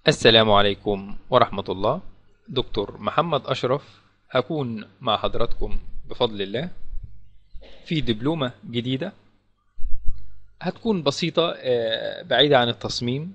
السلام عليكم ورحمة الله دكتور محمد أشرف هكون مع حضراتكم بفضل الله في دبلومة جديدة هتكون بسيطة آه، بعيدة عن التصميم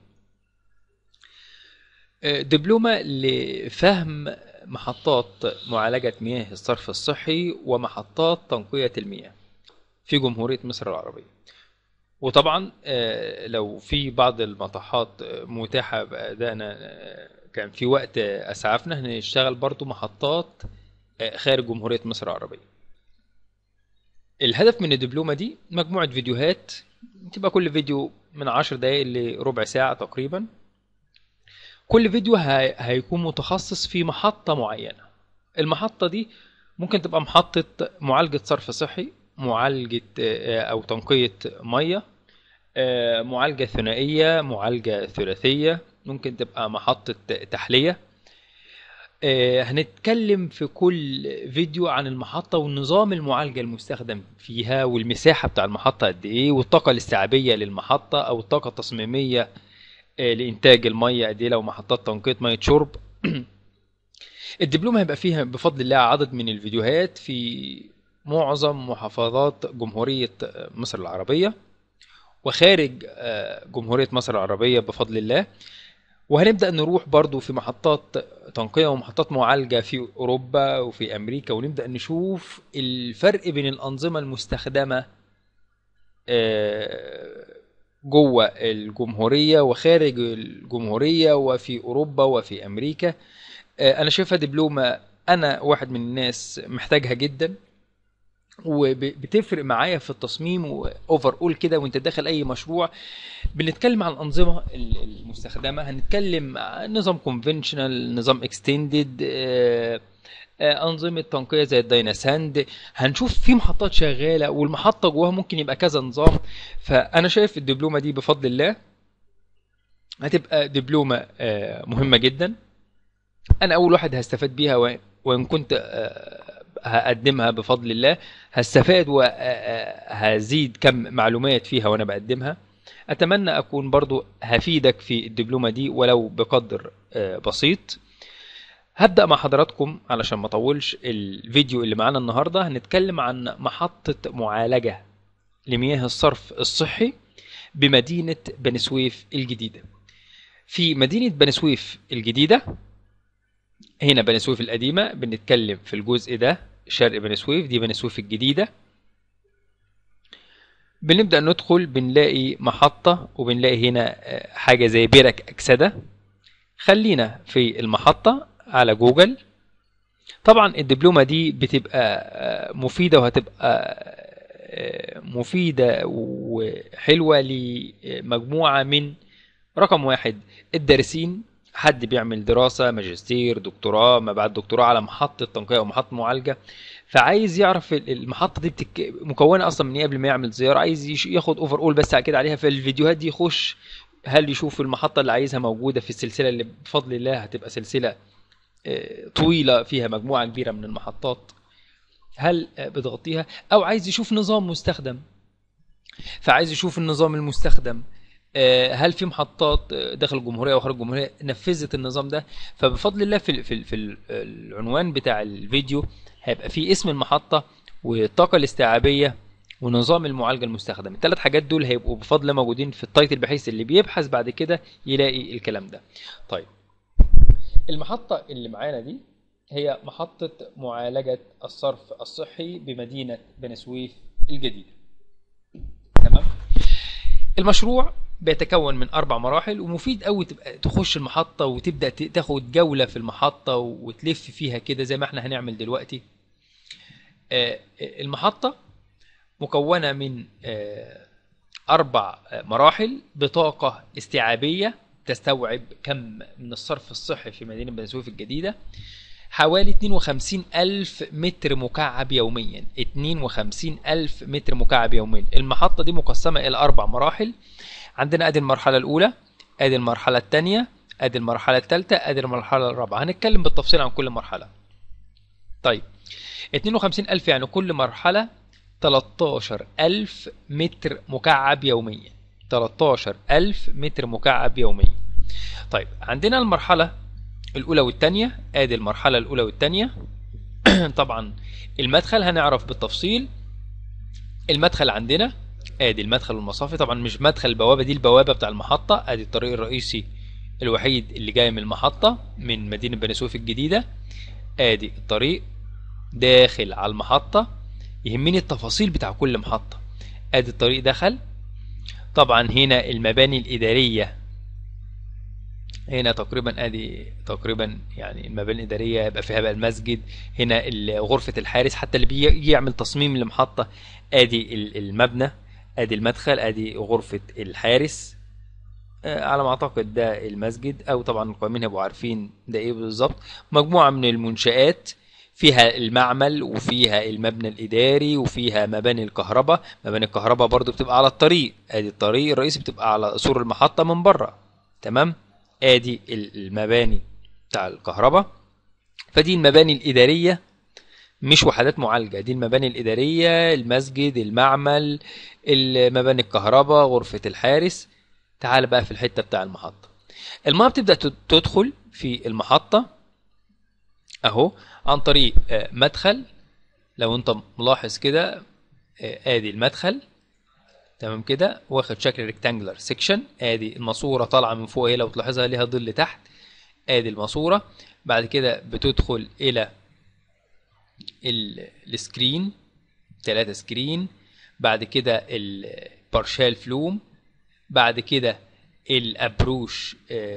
آه، دبلومة لفهم محطات معالجة مياه الصرف الصحي ومحطات تنقية المياه في جمهورية مصر العربية وطبعا آه، لو في بعض المطاحات آه، متاحة بأدائنا آه، كان في وقت آه، أسعفنا هنشتغل برضو محطات آه، خارج جمهورية مصر العربية الهدف من الدبلومة دي مجموعة فيديوهات تبقى كل فيديو من عشر دقايق لربع ساعة تقريبا كل فيديو هي- هيكون متخصص في محطة معينة المحطة دي ممكن تبقى محطة معالجة صرف صحي معالجة آه، أو تنقية مية آه، معالجة ثنائية معالجة ثلاثية ممكن تبقى محطة تحلية آه، هنتكلم في كل فيديو عن المحطة والنظام المعالجة المستخدم فيها والمساحة بتاع المحطة قد ايه والطاقة الاستيعابية للمحطة او الطاقة التصميمية آه، لإنتاج المية قد ايه لو محطات تنقية مية شرب الدبلومة هيبقى فيها بفضل الله عدد من الفيديوهات في معظم محافظات جمهورية مصر العربية وخارج آه، جمهورية مصر العربية بفضل الله وهنبدأ نروح برضو في محطات تنقية ومحطات معالجة في أوروبا وفي أمريكا ونبدأ نشوف الفرق بين الأنظمة المستخدمة آه، جوه الجمهورية وخارج الجمهورية وفي أوروبا وفي أمريكا آه، أنا شايفها دبلومة أنا واحد من الناس محتاجها جدا وبتفرق معايا في التصميم واوفر اول كده وانت داخل اي مشروع بنتكلم عن الانظمه ال- المستخدمه هنتكلم عن نظام كونفنشنال نظام اكستندد انظمه تنقيه زي الدايناساند هنشوف في محطات شغاله والمحطه جواها ممكن يبقى كذا نظام فانا شايف الدبلومه دي بفضل الله هتبقى دبلومه آه، مهمه جدا انا اول واحد هستفاد بيها و- وان كنت آه، هقدمها بفضل الله هستفاد وهزيد كم معلومات فيها وانا بقدمها اتمنى اكون برضو هفيدك في الدبلومه دي ولو بقدر آه، بسيط هبدا مع حضراتكم علشان ما اطولش الفيديو اللي معانا النهارده هنتكلم عن محطه معالجه لمياه الصرف الصحي بمدينه بني سويف الجديده في مدينه بني سويف الجديده هنا بني سويف القديمة بنتكلم في الجزء ده شرق بني سويف دي بني سويف الجديدة بنبدأ ندخل بنلاقي محطة وبنلاقي هنا آه، حاجة زي برك أكسدة خلينا في المحطة على جوجل طبعا الدبلومة دي بتبقى آه، مفيدة وهتبقى آه، مفيدة وحلوة لمجموعة من رقم واحد الدارسين حد بيعمل دراسة ماجستير دكتوراه ما بعد دكتوراه على محطة تنقية أو محطة معالجة فعايز يعرف ال- المحطة دي بتك... مكونة أصلا من إيه قبل ما يعمل زيارة عايز يش... ياخد أوفر أول بس كده عليها فالفيديوهات دي يخش هل يشوف المحطة اللي عايزها موجودة في السلسلة اللي بفضل الله هتبقى سلسلة آه، طويلة فيها مجموعة كبيرة من المحطات هل آه، بتغطيها أو عايز يشوف نظام مستخدم فعايز يشوف النظام المستخدم آه، هل في محطات آه، داخل الجمهوريه او خارج الجمهوريه نفذت النظام ده فبفضل الله في ال- في ال- في ال- العنوان بتاع الفيديو هيبقى فيه اسم المحطه والطاقه الاستيعابيه ونظام المعالجه المستخدم الثلاث حاجات دول هيبقوا بفضل الله موجودين في التايتل بحيث اللي بيبحث بعد كده يلاقي الكلام ده طيب المحطه اللي معانا دي هي محطه معالجه الصرف الصحي بمدينه بني سويف الجديده تمام المشروع بيتكون من اربع مراحل ومفيد قوي تبقى تخش المحطه وتبدا ت- تاخد جوله في المحطه وتلف فيها كده زي ما احنا هنعمل دلوقتي آه، المحطه مكونه من آه، اربع آه، مراحل بطاقه استيعابيه تستوعب كم من الصرف الصحي في مدينه بني سويف الجديده حوالي 52 ألف متر مكعب يوميا 52 ألف متر مكعب يوميا المحطة دي مقسمة إلى أربع مراحل عندنا أدي المرحلة الأولى أدي المرحلة الثانية أدي المرحلة الثالثة أدي المرحلة الرابعة هنتكلم بالتفصيل عن كل مرحلة طيب 52 ألف يعني كل مرحلة 13 ألف متر مكعب يوميا 13 ألف متر مكعب يوميا طيب عندنا المرحله الاولى والثانيه ادي المرحله الاولى والثانيه طبعا المدخل هنعرف بالتفصيل المدخل عندنا ادي المدخل والمصافي طبعا مش مدخل البوابه دي البوابه بتاع المحطه ادي الطريق الرئيسي الوحيد اللي جاي من المحطه من مدينه بني سويف الجديده ادي الطريق داخل على المحطه يهمني التفاصيل بتاع كل محطه ادي الطريق دخل طبعا هنا المباني الاداريه هنا تقريبا ادي تقريبا يعني المباني الاداريه يبقى فيها بقى المسجد هنا غرفه الحارس حتى اللي بيجي يعمل تصميم لمحطه ادي المبنى ادي المدخل ادي غرفه الحارس على ما اعتقد ده المسجد او طبعا القائمين هيبقوا عارفين ده ايه بالظبط مجموعه من المنشات فيها المعمل وفيها المبنى الاداري وفيها مباني الكهرباء مباني الكهرباء برضو بتبقى على الطريق ادي الطريق الرئيسي بتبقى على سور المحطه من بره تمام ادي المباني بتاع الكهرباء فدي المباني الاداريه مش وحدات معالجه دي المباني الاداريه المسجد المعمل المباني الكهرباء غرفه الحارس تعال بقى في الحته بتاع المحطه الميه بتبدا تدخل في المحطه اهو عن طريق مدخل لو انت ملاحظ كده ادي المدخل تمام كده واخد شكل ريكتانجلر سيكشن ادي الماسوره طالعه من فوق اهي لو تلاحظها ليها ظل تحت ادي الماسوره بعد كده بتدخل الى السكرين ثلاثة سكرين بعد كده البارشال فلوم بعد كده الابروش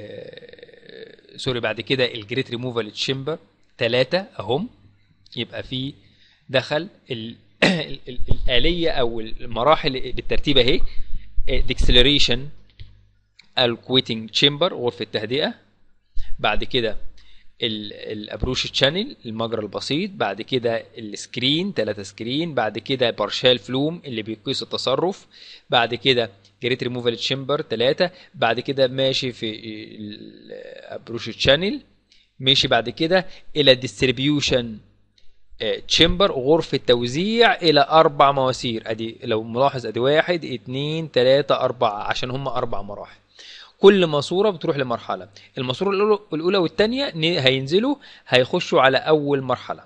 آه سوري بعد كده الجريت ريموفال تشامبر ثلاثة اهم يبقى في دخل ال ال ال الآلية أو المراحل بالترتيب أهي ديكسلريشن الكويتنج تشامبر غرفة التهدئة بعد كده الابروش تشانل المجرى البسيط بعد كده السكرين ثلاثة سكرين بعد كده بارشال فلوم اللي بيقيس التصرف بعد كده جريت ريموفال تشامبر ثلاثة بعد كده ماشي في الابروش تشانل ماشي بعد كده الى الديستريبيوشن تشامبر غرفة توزيع إلى أربع مواسير أدي لو ملاحظ أدي واحد اتنين تلاتة أربعة عشان هم أربع مراحل كل ماسورة بتروح لمرحلة الماسورة الأولى والتانية هينزلوا هيخشوا على أول مرحلة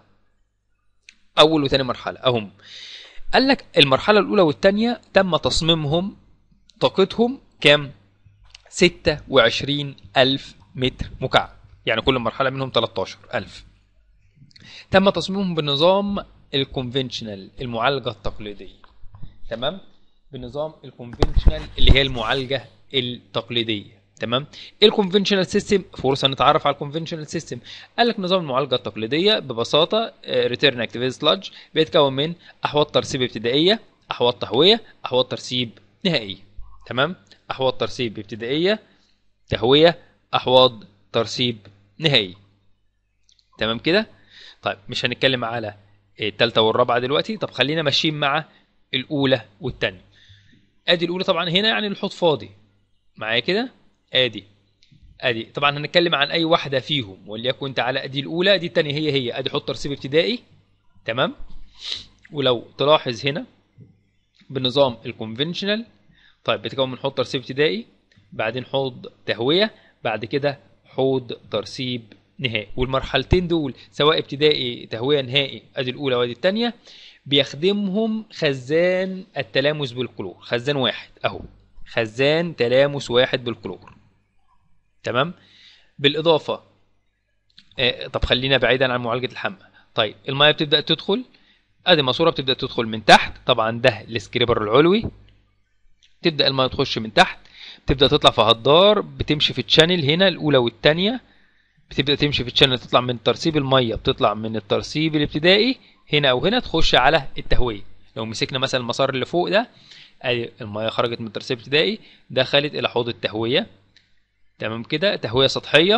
أول وتاني مرحلة أهم قال لك المرحلة الأولى والتانية تم تصميمهم طاقتهم كام؟ ستة وعشرين ألف متر مكعب يعني كل مرحلة منهم 13 ألف تم تصميمهم بنظام الكونفنشنال المعالجة التقليدية تمام بنظام الكونفنشنال اللي هي المعالجة التقليدية تمام الكونفنشنال سيستم فرصه نتعرف على الكونفنشنال سيستم قال لك نظام المعالجه التقليديه ببساطه ريتيرن اكتيفيتي سلاج بيتكون من احواض ترسيب ابتدائيه احواض تهويه احواض ترسيب نهائيه تمام احواض ترسيب ابتدائيه تهويه احواض ترسيب نهائي تمام كده طيب مش هنتكلم على الثالثه والرابعه دلوقتي طب خلينا ماشيين مع الاولى والثانيه ادي الاولى طبعا هنا يعني الحوض فاضي معايا كده ادي ادي طبعا هنتكلم عن اي واحده فيهم وليكن تعالى ادي الاولى دي الثانيه هي هي ادي حوض ترسيب ابتدائي تمام ولو تلاحظ هنا بنظام الكونفنشنال طيب بتكون من حوض ترسيب ابتدائي بعدين حوض تهويه بعد كده حوض ترسيب نهائي والمرحلتين دول سواء ابتدائي تهويه نهائي ادي الاولى وادي الثانيه بيخدمهم خزان التلامس بالكلور خزان واحد اهو خزان تلامس واحد بالكلور تمام بالاضافه آه طب خلينا بعيدا عن معالجه الحمى طيب الميه بتبدا تدخل ادي ماسوره بتبدا تدخل من تحت طبعا ده السكريبر العلوي تبدا الميه تخش من تحت بتبدا تطلع في هدار بتمشي في التشانل هنا الاولى والثانيه بتبدا تمشي في التشانل تطلع من ترسيب الميه بتطلع من الترسيب الابتدائي هنا او هنا تخش على التهويه لو مسكنا مثلا المسار اللي فوق ده ادي الميه خرجت من الترسيب الابتدائي دخلت الى حوض التهويه تمام كده تهويه سطحيه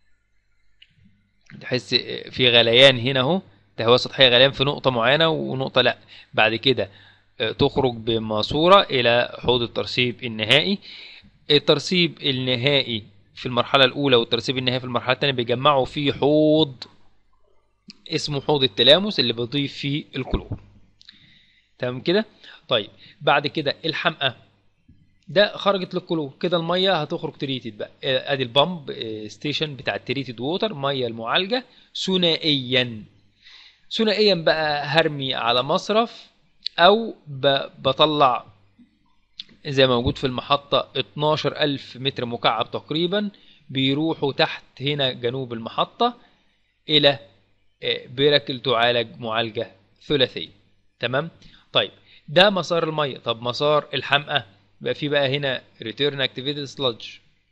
تحس في غليان هنا اهو تهويه سطحيه غليان في نقطه معينه ونقطه لا بعد كده تخرج بماسوره الى حوض الترسيب النهائي الترسيب النهائي في المرحله الاولى والترسيب النهائي في المرحله الثانيه بيجمعوا فيه حوض اسمه حوض التلامس اللي بيضيف فيه الكلور تمام كده طيب بعد كده الحمقى ده خرجت للكلور كده الميه هتخرج تريتد بقى آه، ادي البامب آه، ستيشن بتاع التريتد ووتر ميه المعالجه ثنائيا ثنائيا بقى هرمي على مصرف او ب- بطلع زي ما موجود في المحطة 12000 متر مكعب تقريبا بيروحوا تحت هنا جنوب المحطة إلى آه، بركل تعالج معالجة ثلاثية تمام طيب ده مسار المية طب مسار الحمقى بقى في بقى هنا return activated sludge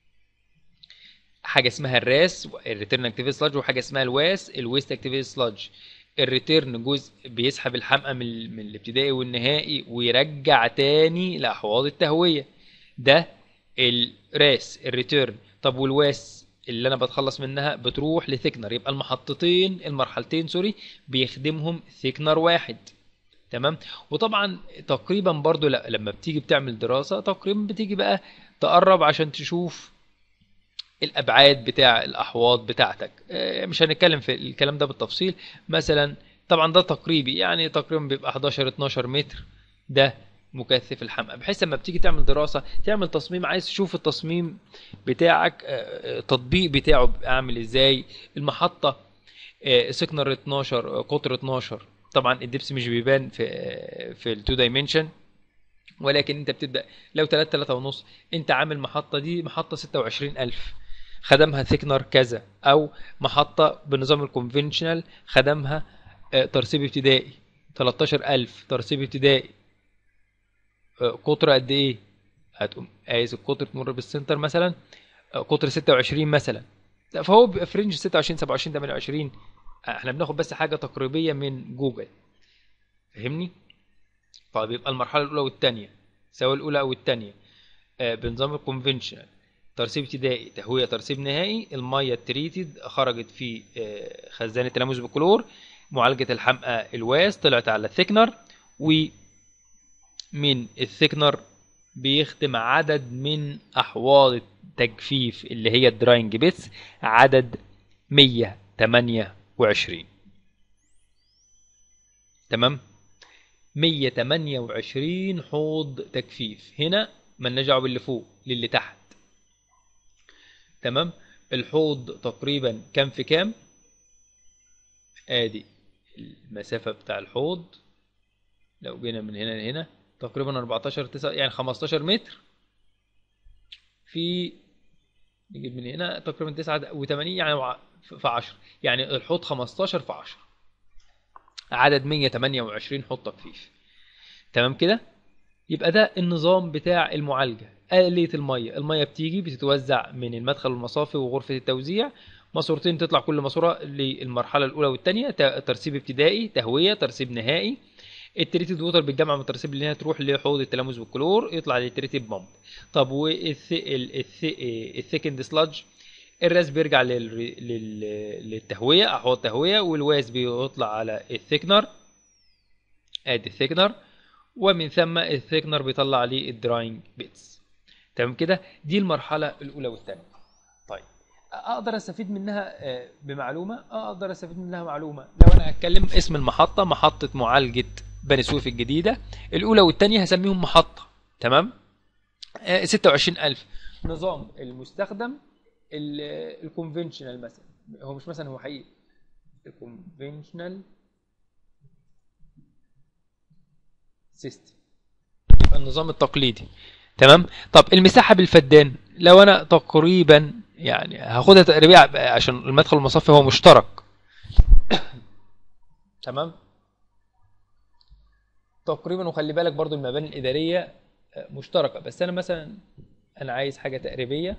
حاجة اسمها الراس الريتيرن activated sludge وحاجة اسمها الواس الويست activated sludge الريتيرن جزء بيسحب الحمقى من, ال- من الابتدائي والنهائي ويرجع تاني لأحواض التهوية ده الراس الريتيرن طب والواس اللي انا بتخلص منها بتروح لثيكنر يبقى المحطتين المرحلتين سوري بيخدمهم ثيكنر واحد تمام وطبعا تقريبا برضو لا لما بتيجي بتعمل دراسة تقريبا بتيجي بقى تقرب عشان تشوف الابعاد بتاع الاحواض بتاعتك آه، مش هنتكلم في الكلام ده بالتفصيل مثلا طبعا ده تقريبي يعني تقريبا بيبقى 11 12 متر ده مكثف الحمقى بحيث لما بتيجي تعمل دراسة تعمل تصميم عايز تشوف التصميم بتاعك آه، آه، التطبيق بتاعه بيبقى عامل ازاي المحطة آه، سكنر 12 آه، قطر 12 طبعا الدبس مش بيبان في آه، في التو دايمنشن ولكن انت بتبدا لو 3 3 ونص انت عامل محطه دي محطه 26000 خدمها ثيكنر كذا او محطه بالنظام الكونفنشنال خدمها آه، ترسيب ابتدائي 13000 ترسيب ابتدائي آه، قطر قد ايه هتقوم قايس القطر تمر بالسنتر مثلا آه، قطر 26 مثلا لا، فهو بيبقى في رينج 26 27 28 آه، احنا بناخد بس حاجه تقريبيه من جوجل فاهمني طيب يبقى المرحله الاولى والثانيه سواء الاولى او الثانيه بنظام الكونفنشنال ترسيب ابتدائي تهويه ترسيب نهائي الميه التريتد خرجت في آه، خزان التلامس بكلور معالجه الحمقى الواس طلعت على الثيكنر ومن الثيكنر بيخدم عدد من احواض التجفيف اللي هي الدراينج بيتس عدد 128 تمام 128 حوض تجفيف هنا مالناش دعوه باللي فوق للي تحت تمام الحوض تقريبا كام في كام ادي المسافه بتاع الحوض لو جينا من هنا لهنا تقريبا 14 9 يعني 15 متر في نجيب من هنا تقريبا 89 يعني وع- في 10 يعني الحوض 15 في 10 عدد 128 حوض تجفيف تمام كده يبقى ده النظام بتاع المعالجة آلية المية المية بتيجي بتتوزع من المدخل والمصافي وغرفة التوزيع ماسورتين تطلع كل ماسورة للمرحلة الأولى والثانية ترسيب ابتدائي تهوية ترسيب نهائي التريتد ووتر بيتجمع من الترسيب اللي هي تروح لحوض التلامس بالكلور يطلع للتريتد بامب طب والثيكند سلاج الراس بيرجع لل... لل... للتهوية أحواض تهوية والواس بيطلع على الثيكنر ادي الثيكنر ومن ثم الثيكنر بيطلع لي الدراينج بيتس تمام كده دي المرحله الاولى والثانيه طيب اقدر استفيد منها آه، بمعلومه آه، اقدر استفيد منها معلومه لو انا هتكلم اسم المحطه محطه معالجه بني سويف الجديده الاولى والثانيه هسميهم محطه تمام آه، 26000 نظام المستخدم الكونفنشنال مثلا هو مش مثلا هو حقيقي الكونفنشنال سيستم يبقى النظام التقليدي تمام طب المساحه بالفدان لو انا تقريبا يعني هاخدها تقريبا عشان المدخل المصفي هو مشترك تمام تقريبا وخلي بالك برضو المباني الاداريه مشتركه بس انا مثلا انا عايز حاجه تقريبيه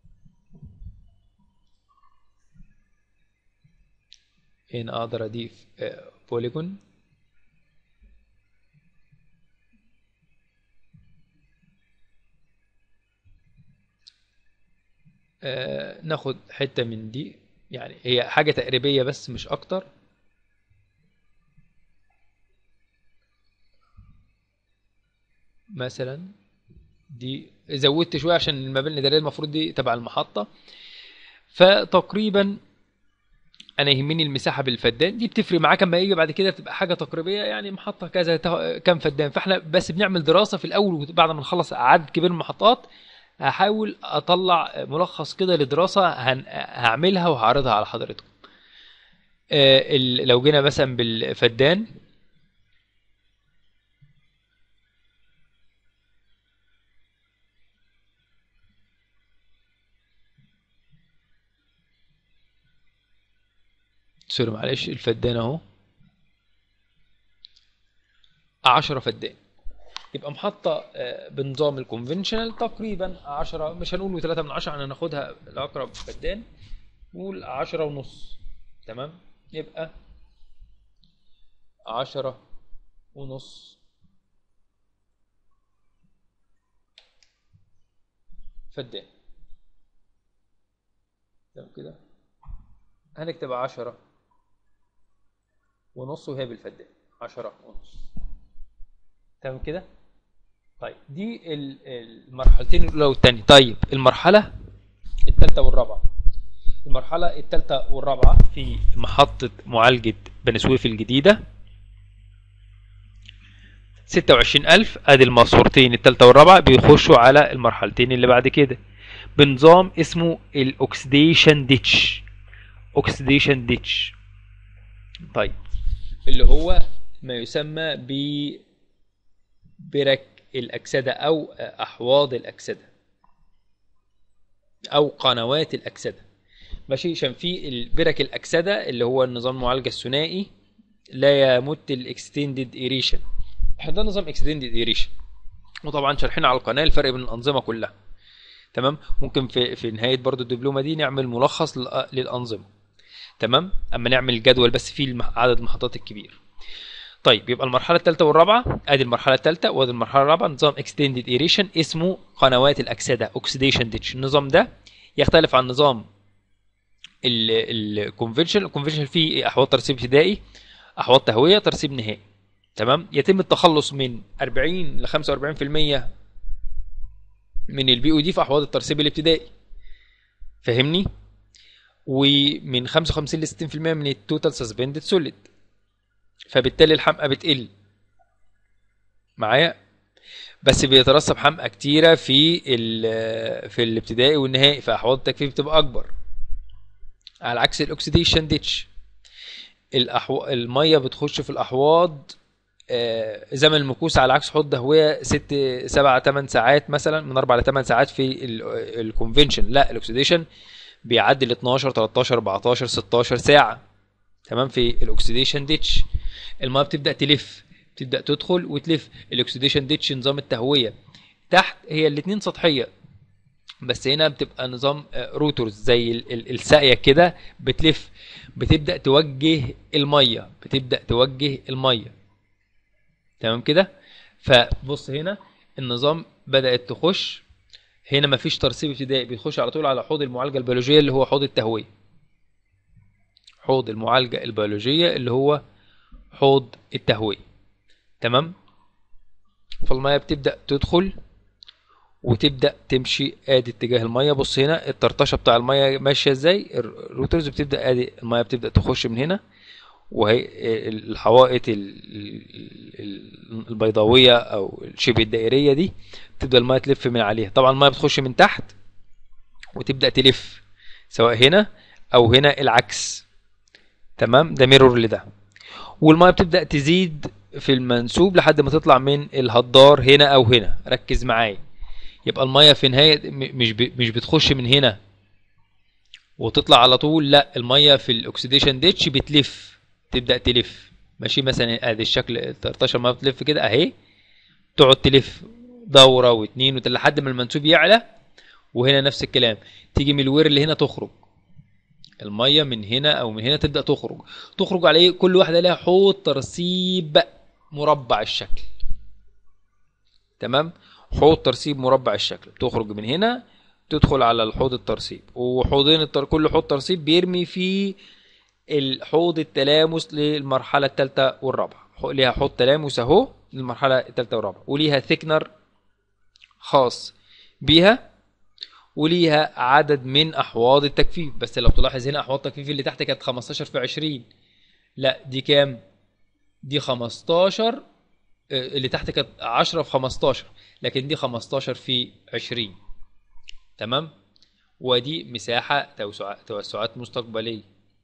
هنا اقدر اضيف بوليجون آه، ناخد حتة من دي يعني هي حاجة تقريبية بس مش أكتر مثلا دي زودت شوية عشان المباني الإدارية المفروض دي تبع المحطة فتقريبا انا يهمني المساحه بالفدان دي بتفرق معاك اما يجي بعد كده تبقى حاجه تقريبيه يعني محطه كذا ته- كام فدان فاحنا بس بنعمل دراسه في الاول وبعد ما نخلص عدد كبير من المحطات هحاول اطلع ملخص كده لدراسه هن... هعملها وهعرضها على حضرتكم آه، ال- لو جينا مثلا بالفدان سوري معلش الفدان اهو 10 فدان يبقى محطة آه، بنظام الكونفنشنال تقريبا 10 مش هنقول 3 من 10 انا ناخدها الأقرب فدان نقول 10 ونص تمام يبقى 10 ونص فدان تمام كده هنكتب 10 ونص وهي بالفدان 10 ونص تمام كده طيب دي ال- المرحلتين الاولى والثانيه طيب المرحله الثالثه والرابعه المرحله الثالثه والرابعه في محطه معالجه بني سويف الجديده 26000 ادي الماسورتين الثالثه والرابعه بيخشوا على المرحلتين اللي بعد كده بنظام اسمه الاكسديشن ديتش اوكسيديشن ديتش طيب اللي هو ما يسمى ب برك الأكسدة أو أحواض الأكسدة أو قنوات الأكسدة ماشي عشان في البرك الأكسدة اللي هو النظام المعالجة الثنائي لا يمت الاكستندد ايريشن احنا ده نظام اكستندد ايريشن وطبعا شارحين على القناة الفرق بين الأنظمة كلها تمام ممكن في في نهاية برضو الدبلومة دي نعمل ملخص لل- للأنظمة تمام اما نعمل جدول بس فيه المح- عدد المحطات الكبير طيب يبقى المرحله الثالثه والرابعه ادي المرحله الثالثه وادي المرحله الرابعه نظام اكستندد ايريشن اسمه قنوات الاكسده اوكسيديشن ديتش النظام ده يختلف عن نظام الكونفنشن الكونفنشن فيه احواض ترسيب ابتدائي احواض تهويه ترسيب نهائي تمام يتم التخلص من 40 ل 45% من البي او دي في احواض الترسيب الابتدائي فاهمني ومن 55 ل 60% من التوتال سسبندد سوليد فبالتالي الحمقى بتقل معايا بس بيترسب حمقى كتيره في ال- في الابتدائي والنهائي فاحواض التجفيف بتبقى اكبر على عكس الاكسيديشن ديتش الأحو... الميه بتخش في الاحواض آه، زمن المكوس على عكس حوض دهويه ست سبع ثمان ساعات مثلا من اربع لثمان ساعات في الكونفنشن لا الاكسيديشن بيعدي ل 12 13 14 16 ساعه تمام في الاكسيديشن ديتش الميه بتبدا تلف بتبدا تدخل وتلف الاكسيديشن ديتش نظام التهويه تحت هي الاتنين سطحيه بس هنا بتبقى نظام آه، روتورز زي ال- ال- الساقيه كده بتلف بتبدا توجه الميه بتبدا توجه الميه تمام كده فبص هنا النظام بدات تخش هنا مفيش ترسيب ابتدائي بيخش على طول على حوض المعالجه البيولوجيه اللي هو حوض التهويه حوض المعالجه البيولوجيه اللي هو حوض التهويه تمام فالميه بتبدا تدخل وتبدا تمشي ادي اتجاه الميه بص هنا الطرطشه بتاع الميه ماشيه ازاي الروترز بتبدا ادي الميه بتبدا تخش من هنا وهي الحوائط ال- ال- البيضاويه او شبه الدائريه دي تبدا الميه تلف من عليها طبعا الميه بتخش من تحت وتبدا تلف سواء هنا او هنا العكس تمام ده ميرور لده والميه بتبدا تزيد في المنسوب لحد ما تطلع من الهدار هنا او هنا ركز معايا يبقى الميه في نهايه م- مش ب- مش بتخش من هنا وتطلع على طول لا الميه في الاكسيديشن ديتش بتلف تبدا تلف ماشي مثلا ادي الشكل الطرطشه ما بتلف كده اهي تقعد تلف دوره واتنين وتل لحد ما المنسوب يعلى وهنا نفس الكلام تيجي من الوير اللي هنا تخرج الميه من هنا او من هنا تبدا تخرج تخرج على ايه كل واحده لها حوض ترسيب مربع الشكل تمام حوض ترسيب مربع الشكل تخرج من هنا تدخل على الحوض الترسيب وحوضين التر... كل حوض ترسيب بيرمي فيه الحوض التلامس للمرحله الثالثه والرابعه حو- ليها حوض تلامس اهو للمرحله الثالثه والرابعه وليها ثيكنر خاص بيها وليها عدد من احواض التجفيف بس لو تلاحظ هنا احواض التجفيف اللي تحت كانت 15 في 20 لا دي كام دي 15 آه، اللي تحت كانت 10 في 15 لكن دي 15 في 20 تمام ودي مساحة توسع- توسعات مستقبلية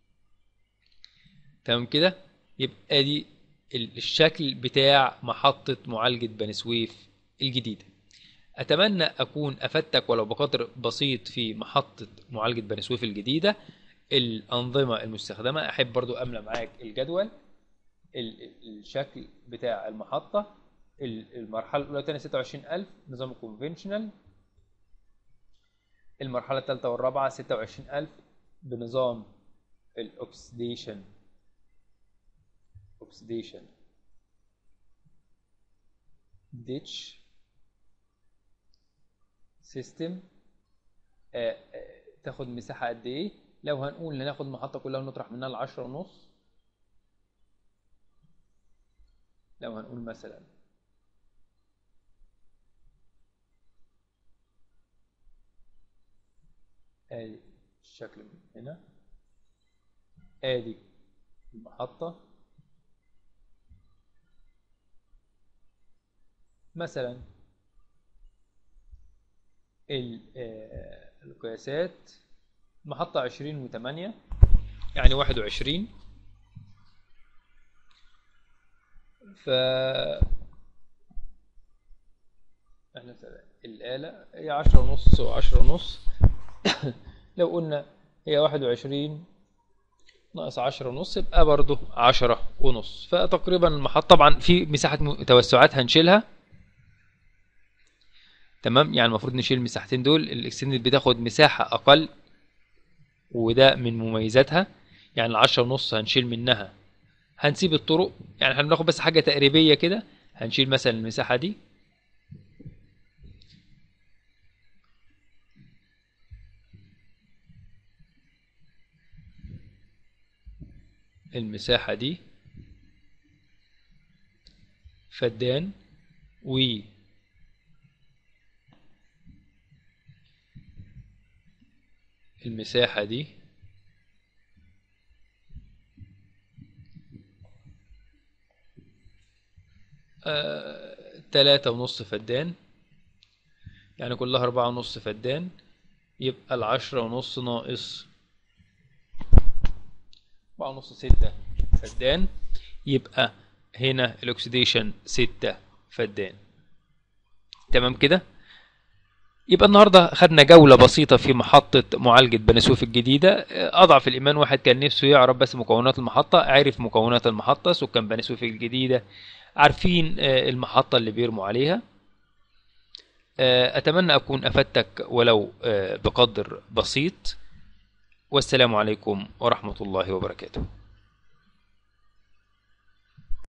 تمام كده يبقى دي ال- الشكل بتاع محطة معالجة بني سويف الجديدة أتمنى أكون أفدتك ولو بقدر بسيط في محطة معالجة بني سويف الجديدة الأنظمة المستخدمة أحب برضو أملى معاك الجدول ال- ال- الشكل بتاع المحطة ال- المرحلة الأولى والثانية 26000 نظام كونفنشنال المرحلة الثالثة والرابعة 26000 بنظام الأكسديشن أكسديشن ديتش سيستم تاخد مساحة قد إيه لو هنقول ناخد المحطة كلها ونطرح منها العشرة ونص لو هنقول مثلا ادي الشكل من هنا ادي المحطة مثلا ال- آه، القياسات محطة عشرين وثمانية يعني واحد وعشرين ف احنا مثلا الآلة هي عشرة ونص وعشرة ونص لو قلنا هي واحد وعشرين ناقص عشرة ونص يبقى برضه عشرة ونص فتقريبا المحطة طبعا في مساحة م- توسعات هنشيلها تمام يعني المفروض نشيل المساحتين دول الاكستندد بتاخد مساحة أقل وده من مميزاتها يعني العشرة ونص هنشيل منها هنسيب الطرق يعني احنا بناخد بس حاجة تقريبية كده هنشيل مثلا المساحة دي المساحة دي فدان و المساحة دي آه، تلاتة ونص فدان يعني كلها أربعة ونص فدان يبقى العشرة ونص ناقص أربعة ونص ستة فدان يبقى هنا الأكسيديشن ستة فدان تمام كده يبقى النهارده خدنا جولة بسيطة في محطة معالجة بني سويف الجديدة أضعف الإيمان واحد كان نفسه يعرف بس مكونات المحطة عرف مكونات المحطة سكان بني سويف الجديدة عارفين آه، المحطة اللي بيرموا عليها آه، أتمنى أكون أفدتك ولو آه، بقدر بسيط والسلام عليكم ورحمة الله وبركاته